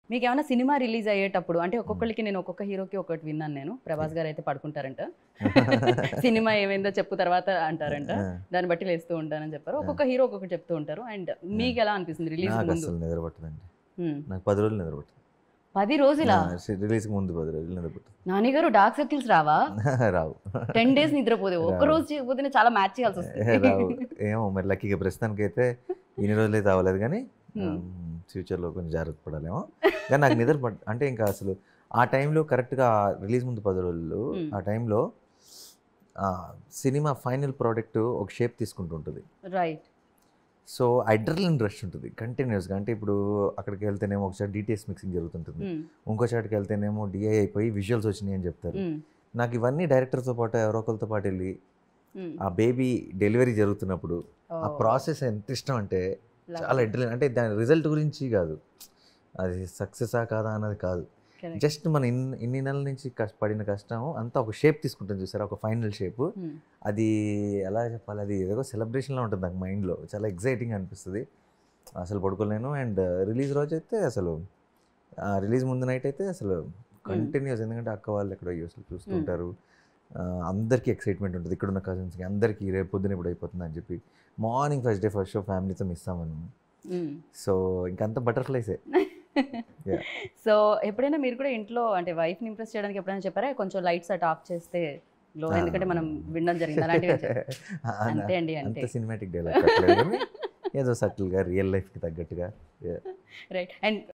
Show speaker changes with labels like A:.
A: మీకు ఏమైనా cinema release అయ్యేటప్పుడు అంటే ఒక్కొక్కరికి నేను ఒక్కొక్క హీరోకి ఒకటి విన్నాను నేను ప్రభాస్ గారు అయితే పడుకుంటారంట సినిమా ఏమైందో చెప్పు తర్వాత అంటారంట దాన్ని బట్టి లేస్తూ ఉంటానని చెప్పారు ఒక్కొక్క హీరో ఒక్కొక్కటి చెప్తూ ఉంటారు అండ్ మీకు ఎలా అనిపిస్తుంది రిలీజ్
B: నాకు
A: ముందు
B: అసలు నిద్ర పట్టదండి
A: హ్మ్.
B: నాకు పది రోజులు నిద్ర పట్టదు
A: పది రోజులా
B: రిలీజ్కి ముందు పది రోజులు నిద్ర పట్టదు
A: నాని గారు డార్క్ సర్కిల్స్ రావా
B: రావు
A: టెన్ డేస్ నిద్రపోతే ఒక్క
B: రావు.
A: రోజు చేయకపోతేనే చాలా మ్యాచ్ చేయాల్సి
B: రావు
A: వస్తుంది
B: ఏమో మరి లక్కీగా ప్రస్తుతానికి అయితే ఇన్ని రోజులు అయితే అవ్వలేదు కానీ
A: Hmm.
B: ఫ్యూచర్లో కొంచెం జాగ్రత్త పడాలేమో కానీ నాకు నిద్ర పట్ అంటే ఇంకా అసలు ఆ టైంలో కరెక్ట్గా రిలీజ్ ముందు పది రోజులు
A: Hmm.
B: ఆ టైంలో సినిమా ఫైనల్ ప్రోడక్ట్ ఒక షేప్ తీసుకుంటుంటుంది
A: రైట్
B: సో అడ్రలిన్ రష్ ఉంటుంది కంటిన్యూస్గా అంటే ఇప్పుడు అక్కడికి వెళ్తేనేమో ఒకసారి డీటెయిల్స్ మిక్సింగ్ జరుగుతుంటుంది ఇంకో చాటికి వెళ్తేనేమో డిఐ అయిపోయి విజువల్స్ వచ్చినాయి అని చెప్తారు నాకు ఇవన్నీ డైరెక్టర్తో పాటు ఎవరో ఒకరితో పాటు వెళ్ళి ఆ బేబీ డెలివరీ జరుగుతున్నప్పుడు ఆ ప్రాసెస్ ఎంత ఇష్టం అంటే చాలా అడ్రలిన్ అంటే దాని రిజల్ట్ గురించి కాదు అది సక్సెసా కాదా అన్నది కాదు జస్ట్ మన ఇన్ని ఇన్ని నెలల నుంచి కష్ట పడిన కష్టం అంతా ఒక షేప్ తీసుకుంటుంది చూసారా ఒక ఫైనల్ షేప్ అది ఎలా చెప్పాలి అది ఏదో సెలబ్రేషన్లో ఉంటుంది నాకు మైండ్లో చాలా ఎగ్జైటింగ్ అనిపిస్తుంది అసలు పడుకోలేను అండ్ రిలీజ్ రోజు అయితే అసలు రిలీజ్ ముందు నైట్ అయితే అసలు కంటిన్యూస్ ఎందుకంటే అక్క వాళ్ళు ఎక్కడో యూస్లో చూస్తుంటారు ఆ, అందరికీ ఎక్సైట్మెంట్ ఉంటుంది ఇక్కడ ఉన్న కజిన్స్కి అందరికీ రేపు పొద్దున ఇప్పుడు అయిపోతుంది అని చెప్పి morning first day first show ఫ్యామిలీతో మిస్ అవ్వను సో ఇంకంతా బటర్ఫ్లైసే Yeah.
A: సో ఎప్పుడైనా మీరు కూడా ఇంట్లో అంటే వైఫ్ ని ఇంప్రెస్ చేయడానికి ఎప్పుడైనా చెప్పారా కొంచెం లైట్స్ అట్ ఆఫ్ చేస్తే లో ఎందుకంటే మనం వినడం జరిగింది అలాంటివి చెప్ప- అంతే అండి అంతే
B: అంత సినిమాటిక్ డైలాగ్ ఏదో సటిల్గా రియల్ లైఫ్కి తగ్గట్టుగా
A: రైట్ అండ్